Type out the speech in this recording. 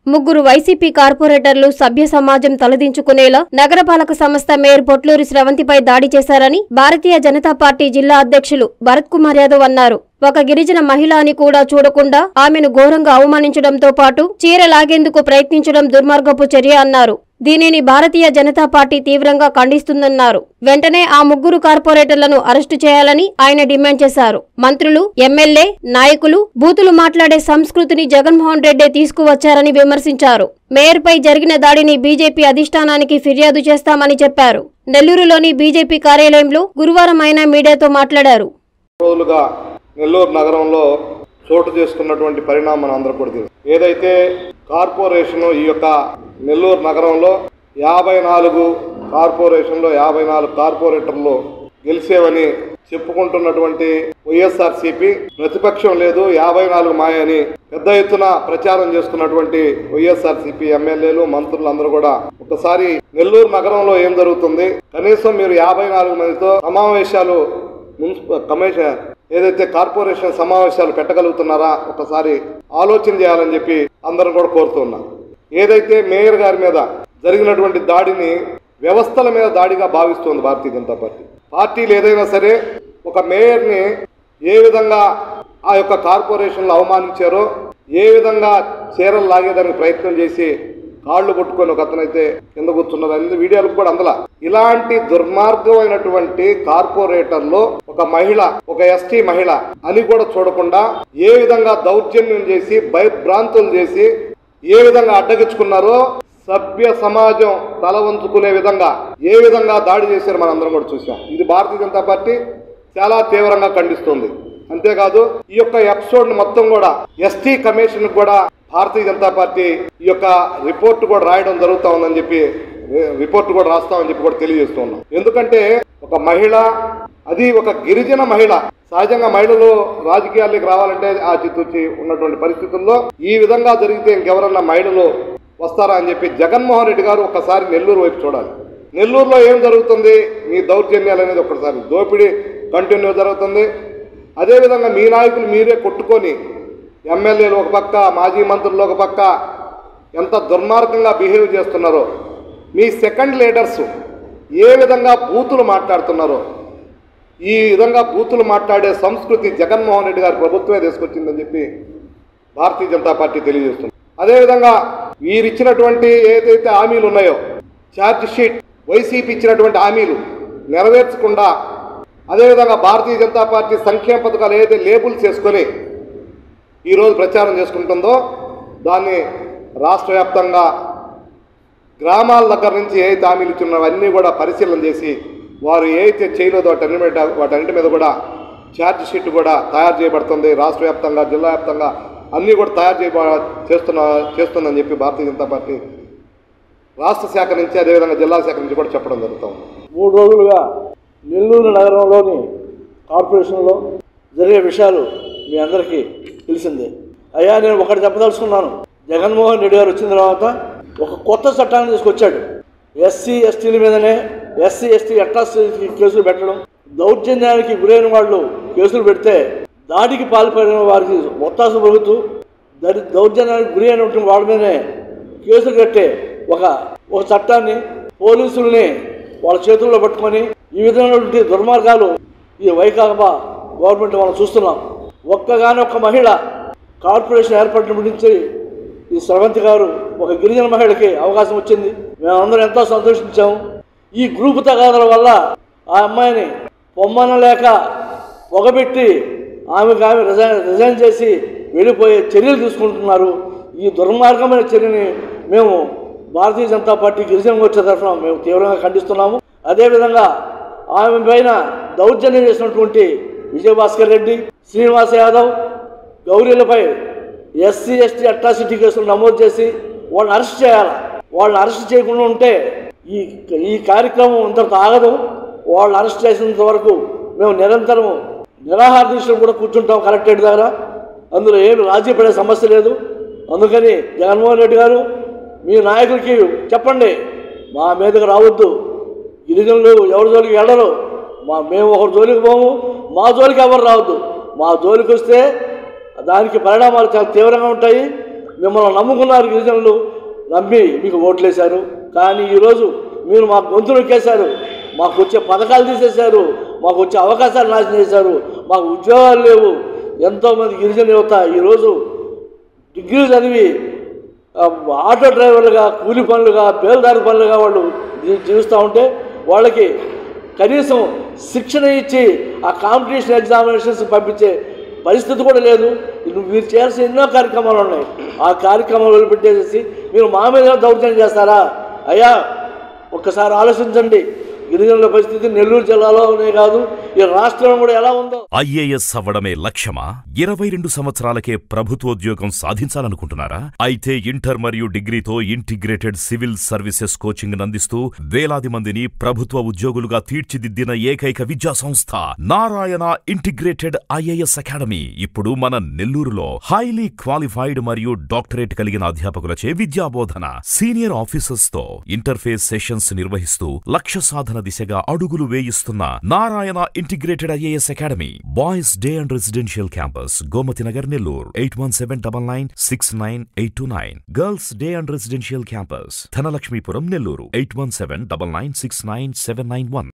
ముగ్గురు వైసీపీ కార్పొరేటర్లు సభ్య సమాజం తలదించుకునేలా నగరపాలక సంస్థ మేయర్ పొట్లూరి స్రవంతిపై దాడి చేశారని భారతీయ జనతా పార్టీ జిల్లా అధ్యక్షులు భరత్ కుమార్ యాదవ్ అన్నారు ఒక గిరిజన మహిళ అని కూడా చూడకుండా ఆమెను ఘోరంగా అవమానించడంతో పాటు చీర లాగేందుకు ప్రయత్నించడం దుర్మార్గపు చర్య అన్నారు దీనిని భారతీయ జనతా పార్టీ తీవ్రంగా ఖండిస్తుందన్నారు వెంటనే ఆ ముగ్గురు కార్పొరేటర్లను అరెస్టు చేయాలని ఆయన డిమాండ్ చేశారు మంత్రులు ఎమ్మెల్యే నాయకులు బూతులు మాట్లాడే సంస్కృతిని జగన్మోహన్ రెడ్డి తీసుకువచ్చారని విమర్శించారు మేయర్పై జరిగిన దాడిని బీజేపీ అధిష్టానానికి ఫిర్యాదు చేస్తామని చెప్పారు నెల్లూరులోని బీజేపీ కార్యాలయంలో గురువారం ఆయన మీడియాతో మాట్లాడారు రోజులుగా నెల్లూరు నగరంలో చోటు చేసుకున్నటువంటి పరిణామం మనం అందరూ కూడా తెలుసు ఏదైతే కార్పొరేషన్ ఈ యొక్క నెల్లూరు నగరంలో యాభై నాలుగు కార్పొరేషన్లో యాభై నాలుగు కార్పొరేటర్లు గెలిచేవని చెప్పుకుంటున్నటువంటి వైఎస్ఆర్సీపీ ప్రతిపక్షం లేదు యాభై నాలుగు మాయ అని పెద్ద ఎత్తున ప్రచారం చేస్తున్నటువంటి వైఎస్ఆర్సీపీ ఎమ్మెల్యేలు మంత్రులు అందరూ కూడా ఒకసారి నెల్లూరు నగరంలో ఏం జరుగుతుంది కనీసం మీరు యాభై నాలుగు మందితో సమావేశాలు మున్సిపల్ కమిషన్ ఏదైతే కార్పొరేషన్ సమావేశాలు పెట్టగలుగుతున్నారా ఒకసారి ఆలోచన చేయాలని చెప్పి అందరం కూడా కోరుతున్నా ఏదైతే మేయర్ గారి మీద జరిగినటువంటి దాడిని వ్యవస్థల మీద దాడిగా భావిస్తోంది భారతీయ జనతా పార్టీ పార్టీలు ఏదైనా సరే ఒక మేయర్ని ఏ విధంగా ఆ యొక్క కార్పొరేషన్లు అవమానించారో ఏ విధంగా చీరలు లాగేదానికి ప్రయత్నం చేసి కాళ్ళు కొట్టుకొని ఒక అతనైతే కింద కూర్చున్నారు అన్ని వీడియోలకు కూడా అందల ఇలాంటి దుర్మార్గమైనటువంటి కార్పొరేటర్లో ఒక మహిళ ఒక ఎస్టీ మహిళ అని కూడా చూడకుండా ఏ విధంగా దౌర్జన్యం చేసి భయభ్రాంతులు చేసి ఏ విధంగా అడ్డగించుకున్నారో సభ్య సమాజం తల వంచుకునే విధంగా ఏ విధంగా దాడి చేశారో మనం అందరం కూడా చూసాం ఇది భారతీయ జనతా పార్టీ చాలా తీవ్రంగా ఖండిస్తుంది అంతేకాదు ఈ యొక్క ఎపిసోడ్ మొత్తం కూడా ఎస్టీ కమిషన్ కూడా భారతీయ జనతా పార్టీ ఈ యొక్క రిపోర్ట్ కూడా రాయడం జరుగుతా ఉందని చెప్పి రి- రిపోర్ట్ కూడా రాస్తామని చెప్పి కూడా తెలియజేస్తున్నాం ఎందుకంటే ఒక మహిళ అది ఒక గిరిజన మహిళ సహజంగా మహిళలు రాజకీయాల్లోకి రావాలంటే ఆచితూచి ఉన్నటువంటి పరిస్థితుల్లో ఈ విధంగా జరిగితే ఇంకెవరన్నా మహిళలు వస్తారా అని చెప్పి జగన్మోహన్ రెడ్డి గారు ఒకసారి నెల్లూరు వైపు చూడాలి నెల్లూరులో ఏం జరుగుతుంది మీ దౌర్జన్యాలు అనేది ఒకసారి దోపిడీ కంటిన్యూ జరుగుతుంది అదేవిధంగా మీ నాయకులు మీరే కొట్టుకొని ఎమ్మెల్యేలు ఒక పక్క మాజీ మంత్రులు ఒక పక్క ఎంత దుర్మార్గంగా బిహేవ్ చేస్తున్నారో మీ సెకండ్ లీడర్స్ ఏ విధంగా బూతులు మాట్లాడుతున్నారో ఈ విధంగా బూతులు మాట్లాడే సంస్కృతి జగన్మోహన్ రెడ్డి గారి ప్రభుత్వమే తీసుకొచ్చిందని చెప్పి భారతీయ జనతా పార్టీ తెలియజేస్తుంది అదేవిధంగా వీరిచ్చినటువంటి ఏదైతే హామీలు ఉన్నాయో ఛార్జ్ షీట్ వైసీపీ ఇచ్చినటువంటి హామీలు నెరవేర్చకుండా అదేవిధంగా భారతీయ జనతా పార్టీ సంక్షేమ పథకాలు ఏదైతే లేబుల్స్ చేసుకొని ఈరోజు ప్రచారం చేసుకుంటుందో దాన్ని రాష్ట్ర వ్యాప్తంగా గ్రామాల దగ్గర నుంచి ఏ అయితే హామీలు ఇచ్చున్నారో అన్నీ కూడా పరిశీలన చేసి వారు ఏ అయితే చేయలేదో వాటన్ని మీద వాటన్నిటి మీద కూడా ఛార్జ్ షీట్ కూడా తయారు చేయబడుతుంది రాష్ట్ర వ్యాప్తంగా జిల్లా వ్యాప్తంగా అన్నీ కూడా తయారు చేయ చేస్తున్న చేస్తుందని చెప్పి భారతీయ జనతా పార్టీ రాష్ట్ర శాఖ నుంచి అదేవిధంగా జిల్లా శాఖ నుంచి కూడా చెప్పడం జరుగుతుంది మూడు రోజులుగా నెల్లూరు నగరంలోని కార్పొరేషన్లో జరిగే విషయాలు మీ అందరికీ తెలిసిందే అయ్యా నేను ఒకటి చెప్పదలుచుకున్నాను జగన్మోహన్ రెడ్డి గారు వచ్చిన తర్వాత ఒక కొత్త చట్టాన్ని తీసుకొచ్చాడు ఎస్సీ ఎస్టీల మీదనే ఎస్సీ ఎస్టీ అట్రాసిటీ కేసులు పెట్టడం దౌర్జన్యానికి గురైన వాళ్ళు కేసులు పెడితే దాడికి పాల్పడిన వారికి ఒత్తాసు ప్రభుత్వం దరి దౌర్జన్యానికి గురి అయినటువంటి వాళ్ళ మీదనే కేసులు కట్టే ఒక ఒక చట్టాన్ని పోలీసుల్ని వాళ్ళ చేతుల్లో పట్టుకొని ఈ విధమైనటువంటి దుర్మార్గాలు ఈ వైకాపా గవర్నమెంట్ మనం చూస్తున్నాం ఒక్కగాని ఒక్క మహిళ కార్పొరేషన్ ఏర్పడినప్పటి నుంచి ఈ స్రవంతి గారు ఒక గిరిజన మహిళకి అవకాశం వచ్చింది మేమందరం ఎంతో సంతోషించాము ఈ గ్రూప్ తగాదల వల్ల ఆ అమ్మాయిని పొమ్మనలేక పొగబెట్టి ఆమెకు ఆమె రిజైన్ రిజైన్ చేసి వెళ్ళిపోయే చర్యలు తీసుకుంటున్నారు ఈ దుర్మార్గమైన చర్యని మేము భారతీయ జనతా పార్టీ గిరిజన మోర్చా తరఫున మేము తీవ్రంగా ఖండిస్తున్నాము అదేవిధంగా ఆమె పైన దౌర్జన్యం చేసినటువంటి విజయభాస్కర్ రెడ్డి శ్రీనివాస్ యాదవ్ గౌరీలపై ఎస్సీ ఎస్టీ అట్రాసిటీ కేసులు నమోదు చేసి వాళ్ళని అరెస్ట్ చేయాలి వాళ్ళని అరెస్ట్ చేయకుండా ఉంటే ఈ ఈ కార్యక్రమం ఇంతటితో ఆగదు వాళ్ళని అరెస్ట్ చేసినంత వరకు మేము నిరంతరం నిరాహార దీక్షలు కూడా కూర్చుంటాం కలెక్టరేట్ దగ్గర అందులో ఏమి రాజీ పడే సమస్య లేదు అందుకని జగన్మోహన్ రెడ్డి గారు మీ నాయకులకి చెప్పండి మా మీదకి రావద్దు గిరిజనులు ఎవరి జోలికి వెళ్ళరు మా మేము ఒకరి జోలికి పోము మా జోలికి ఎవరు రావద్దు మా జోలికి వస్తే దానికి పరిణామాలు చాలా తీవ్రంగా ఉంటాయి మిమ్మల్ని నమ్ముకున్నారు గిరిజనులు నమ్మి మీకు ఓట్లేశారు కానీ ఈరోజు మీరు మా గొంతు నొక్కేశారు మాకు వచ్చే పథకాలు తీసేశారు మాకు వచ్చే అవకాశాలు నాశనం చేశారు మాకు ఉద్యోగాలు లేవు ఎంతోమంది గిరిజన యువత ఈరోజు డిగ్రీ చదివి ఆ, ఆటో డ్రైవర్లుగా కూలి పనులుగా బేల్దారి పనులుగా వాళ్ళు జీ- జీవిస్తూ ఉంటే వాళ్ళకి కనీసం శిక్షణ ఇచ్చి ఆ కాంపిటీషన్ ఎగ్జామినేషన్స్ పంపించే పరిస్థితి కూడా లేదు నువ్వు మీరు చేయాల్సిన ఎన్నో కార్యక్రమాలు ఉన్నాయి ఆ కార్యక్రమాలు వదిలిపెట్టేసేసి మీరు మా మీద దౌర్జన్యం చేస్తారా అయ్యా ఒక్కసారి ఆలోచించండి గిరిజనుల పరిస్థితి నెల్లూరు జిల్లాలోనే కాదు ఈ రాష్ట్రం కూడా ఎలా ఉందో ఐఏఎస్ అవ్వడమే లక్ష్యమా ఇరవై రెండు సంవత్సరాలకే ప్రభుత్వోద్యోగం సాధించాలనుకుంటున్నారా అయితే ఇంటర్ మరియు డిగ్రీతో ఇంటిగ్రేటెడ్ సివిల్ సర్వీసెస్ కోచింగ్ అందిస్తూ వేలాది మందిని ప్రభుత్వ ఉద్యోగులుగా తీర్చిదిద్దిన ఏకైక విద్యా సంస్థ నారాయణ ఇంటిగ్రేటెడ్ ఐఏఎస్ అకాడమీ ఇప్పుడు మన నెల్లూరులో హైలీ క్వాలిఫైడ్ మరియు డాక్టరేట్ కలిగిన అధ్యాపకులచే విద్యాబోధన సీనియర్ ఆఫీసర్స్ తో ఇంటర్ఫేస్ సెషన్స్ నిర్వహిస్తూ లక్ష్య సాధన దిశగా అడుగులు వేయిస్తున్న Narayana integrated IAS academy boys day and residential campus Gomathi Nagar Nellore eight one seven double nine six nine eight two nine girls day and residential campus Dhanalakshmipuram Nellore eight one seven double nine six nine seven nine one